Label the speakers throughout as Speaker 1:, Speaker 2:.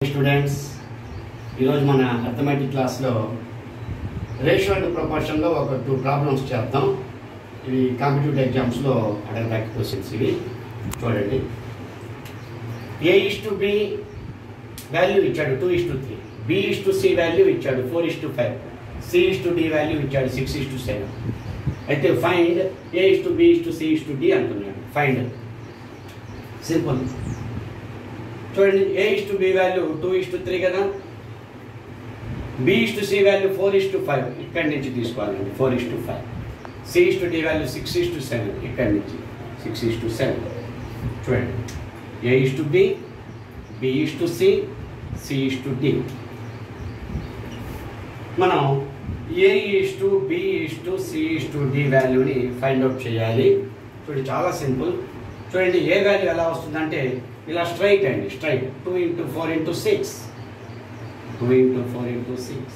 Speaker 1: students ఈరోజు మన arithmetic క్లాస్లో రేషియో అండ్ ప్రపోర్షన్లో ఒక టూ ప్రాబ్లమ్స్ చేద్దాం ఇవి కాంపిటేటివ్ ఎగ్జామ్స్లో అడగడానికి క్వశ్చన్స్ ఇవి చూడండి A is to B value ఇచ్చాడు two is to three B is to C value ఇచ్చాడు four is to five C is to D value ఇచ్చాడు సిక్స్ ఇస్ టు సెవెన్ అయితే find A is to B is to C is to D అంటున్నాడు find simple చూడండి A is to B value two is to three కదా B is to C value four is to five ఇక్కడి నుంచి తీసుకోవాలండి four is to five C is to D value six is to seven ఇక్కడి నుంచి six is to seven చూడండి A is to B B is to C C is to D మనం A is to B is to C is to D వాల్యూని find out చేయాలి చూడండి చాలా simple చూడండి A value ఎలా వస్తుందంటే ఇలా స్ట్రైట్ అండి straight two into four into six two into four into six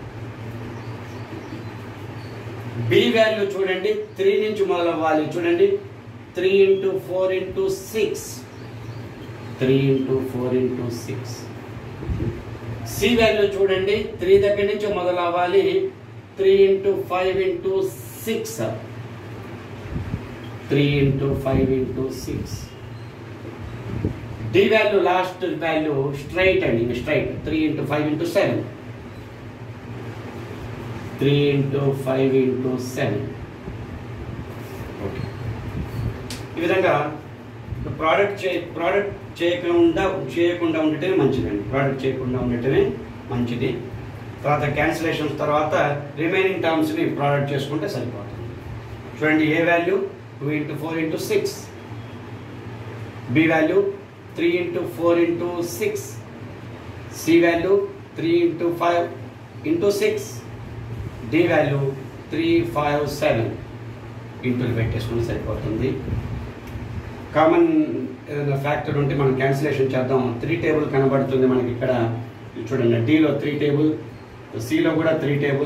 Speaker 1: B value చూడండి త్రీ నుంచి మొదలవ్వాలి చూడండి three into four into six three into four into six C value చూడండి త్రీ దగ్గర నుంచి మొదలవ్వాలి three into five into six three into five into six D value last value straight అండి straight three into five into seven three into five into seven okay ఈ విధంగా product చే product చేయకుండా చేయకుండా ఉండటమే మంచిదండి ప్రోడక్ట్ చేయకుండా ఉండటమే మంచిది తర్వాత క్యాన్సిలేషన్స్ తర్వాత రిమైనింగ్ టర్మ్స్ని ప్రోడక్ట్ చేసుకుంటే సరిపోతుంది చూడండి A value two into four into six B value three into four into six C value three into five into six D value three five seven ఇంటూలు పెట్టేసుకుని సరిపోతుంది కామన్ ఏదైనా ఫ్యాక్టర్ ఉంటే మనం క్యాన్సిలేషన్ చేద్దాం త్రీ టేబుల్ కనబడుతుంది మనకి ఇక్కడ చూడండి డీలో త్రీ టేబుల్ సిలో కూడా త్రీ టేబుల్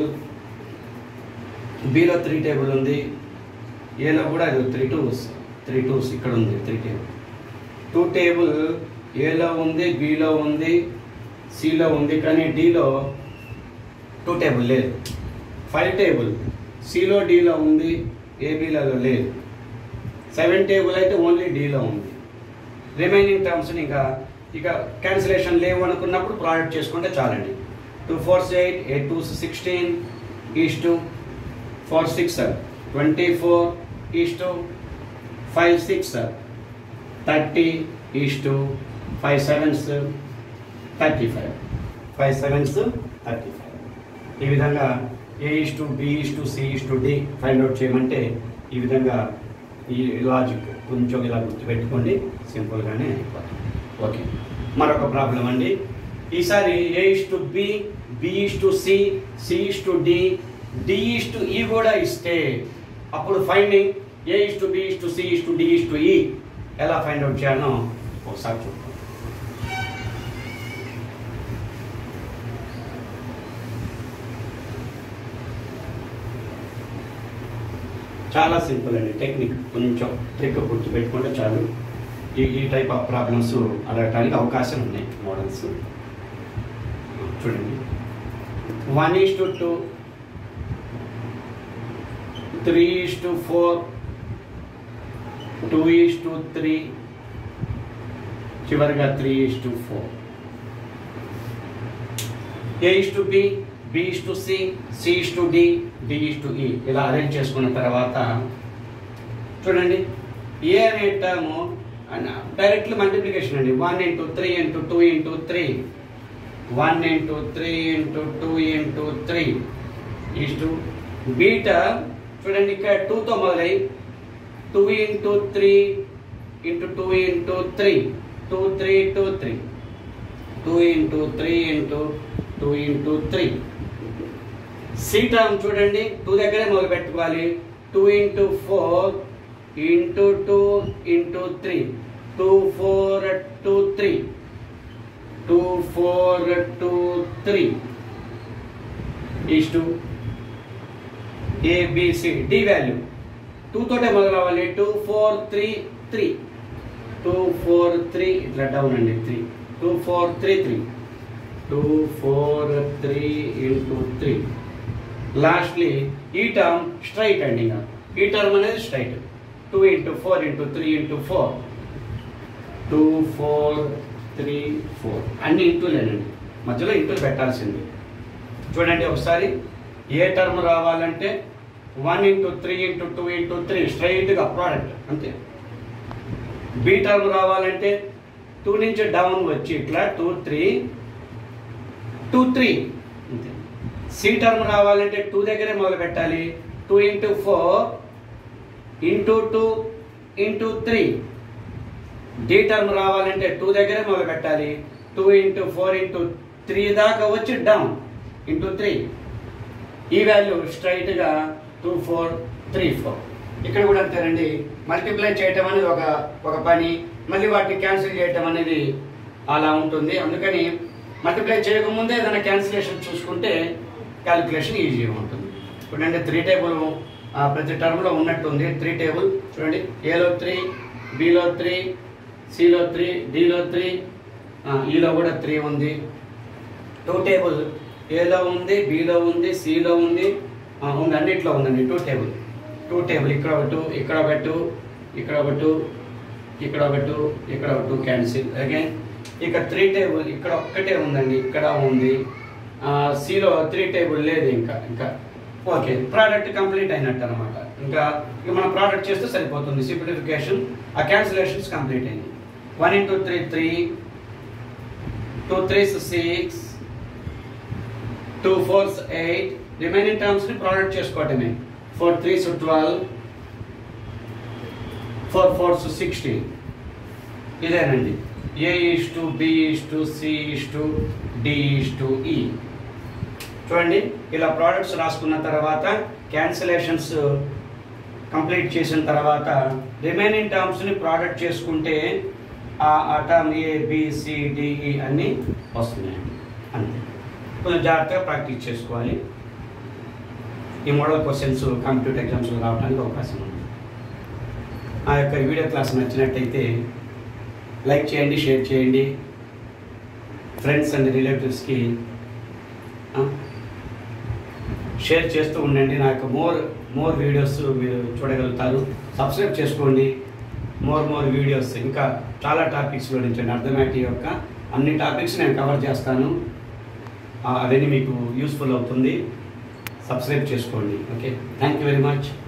Speaker 1: బిలో త్రీ టేబుల్ ఉంది ఏలో కూడా ఇది త్రీ టూస్ త్రీ టూస్ ఇక్కడ ఉంది త్రీ టేబుల్ టూ టేబుల్ ఏలో ఉంది బిలో ఉంది సిలో ఉంది కానీ డిలో టూ టేబుల్ లేదు ఫైవ్ టేబుల్ సిలో డిలో ఉంది ఏబీలలో లేదు సెవెన్ టేబుల్ అయితే ఓన్లీ డీలో ఉంది రిమైనింగ్ టర్మ్స్ ఇంకా ఇక క్యాన్సిలేషన్ లేవు అనుకున్నప్పుడు ప్రోడక్ట్ చేసుకుంటే చాలండి two fours eight eight two sixteen is to four six twenty four is to five six thirty is to five sevens thirty five five sevens thirty five ఈ విధంగా A is to B is to C is to D find out చేయమంటే ఈ విధంగా ఈ logic కొంచెం ఇలా గుర్తుపెట్టుకోండి సింపుల్గానే అయిపోతుంది ఓకే మరొక ప్రాబ్లం అండి ఈసారి A is to B B is to C C is to D D is to E కూడా ఇస్తే అప్పుడు finding A is to B is to C is to D is to E ఎలా find out చేయాలో ఒకసారి చూద్దాం చాలా simple అండి technique కొంచెం ట్రిక్ గుర్తు పెట్టుకుంటే చాలు ఈ ఈ టైప్ ఆఫ్ ప్రాబ్లమ్స్ అడగటానికి అవకాశం ఉన్నాయి మోడల్స్ చూడండి one is to two three is to four two is to three చివరిగా three is to four A is to B B is to C C is to D D is to E ఇలా arrange చేసుకున్న తర్వాత చూడండి ఏ అనే term directly multiplication అండి one into three into two into three one into three into two into three is to beta చూడండి ఇక్కడ టూతో మొదలై two into three into two into three two three two three two into three into two into three C term చూడండి two దగ్గరే మొదలు పెట్టుకోవాలి two into four into two into three two four two three two four two three is to ABC D value two తోటే మొదలు అవ్వాలి two four three three two four three ఇట్లా down అండి three two four three three two four three into three lastly ఈ term straight అండి ఇంకా E term అనేది straight two into four into three into four two four three four అన్ని ఇంటూలేనండి మధ్యలో into పెట్టాల్సింది చూడండి ఒకసారి ఏ టర్మ్ రావాలంటే one into three into two into three స్ట్రైట్గా ప్రోడక్ట్ అంతే బి టర్మ్ రావాలంటే టూ నుంచి డౌన్ వచ్చి ఇట్లా టూ త్రీ టూ త్రీ అంతే సి టర్మ్ రావాలంటే టూ దగ్గరే మొదలు పెట్టాలి two into four into two into three D term రావాలంటే టూ దగ్గరే మొదలు పెట్టాలి two into four into three దాకా వచ్చి down into three E value స్ట్రైట్గా టూ ఫోర్ త్రీ ఫోర్ ఇక్కడ కూడా అంతేనండి మల్టిప్లై చేయటం అనేది ఒక ఒక పని మళ్ళీ వాటిని క్యాన్సిల్ చేయటం అనేది అలా ఉంటుంది అందుకని మల్టిప్లై చేయకముందే ఏదైనా క్యాన్సిలేషన్ చూసుకుంటే క్యాలిక్యులేషన్ ఈజీగా ఉంటుంది చూడండి త్రీ టేబుల్ ప్రతి టర్మ్లో ఉన్నట్టుంది త్రీ టేబుల్ చూడండి ఏలో త్రీ బిలో త్రీ సిలో త్రీ డిలో త్రీ ఈలో కూడా త్రీ ఉంది టూ టేబుల్ ఏలో ఉంది బిలో ఉంది సిలో ఉంది ఆ, ఉంది అన్నిట్లో ఉందండి టూ టేబుల్ టూ టేబుల్ ఇక్కడ ఒక టూ ఇక్కడ ఒక టూ ఇక్కడ ఒక టూ ఇక్కడ ఒక టూ ఇక్కడ ఒక టూ క్యాన్సిల్ అగైన్ ఇక త్రీ టేబుల్ ఇక్కడ ఒక్కటే ఉందండి ఇక్కడ ఉంది సిలో త్రీ టేబుల్ లేదు ఇంకా ఇంకా ఓకే ప్రోడక్ట్ కంప్లీట్ అయినట్టు అనమాట ఇంకా ఇక మనం ప్రోడక్ట్ చేస్తే సరిపోతుంది సింప్లిఫికేషన్ ఆ క్యాన్సిలేషన్స్ కంప్లీట్ అయింది one into three three two threes six two fours eight remaining terms ని ప్రోడక్ట్ చేసుకోవటమే four threes twelve four fours sixteen ఇదేనండి A is to B is to C is to D is to E చూడండి ఇలా products రాసుకున్న తర్వాత cancellations complete చేసిన తర్వాత remaining టర్మ్స్ని product చేసుకుంటే ఆ ఆ term A B C D E అన్నీ వస్తున్నాయండి అంతే కొంచెం జాగ్రత్తగా ప్రాక్టీస్ చేసుకోవాలి ఈ మోడల్ క్వశ్చన్స్ కాంపిటేటివ్ ఎగ్జామ్స్లో రావడానికి అవకాశం ఉంది ఆ యొక్క వీడియో క్లాస్ నచ్చినట్టయితే లైక్ చేయండి షేర్ చేయండి ఫ్రెండ్స్ అండ్ రిలేటివ్స్కి షేర్ చేస్తూ ఉండండి నా యొక్క మోర్ మోర్ వీడియోస్ మీరు చూడగలుగుతారు సబ్స్క్రైబ్ చేసుకోండి మోర్ మోర్ వీడియోస్ ఇంకా చాలా టాపిక్స్ వివరించండి అర్థమేటి యొక్క అన్ని టాపిక్స్ నేను కవర్ చేస్తాను ఆ, అవన్నీ మీకు యూస్ఫుల్ అవుతుంది సబ్స్క్రైబ్ చేసుకోండి okay thank you very much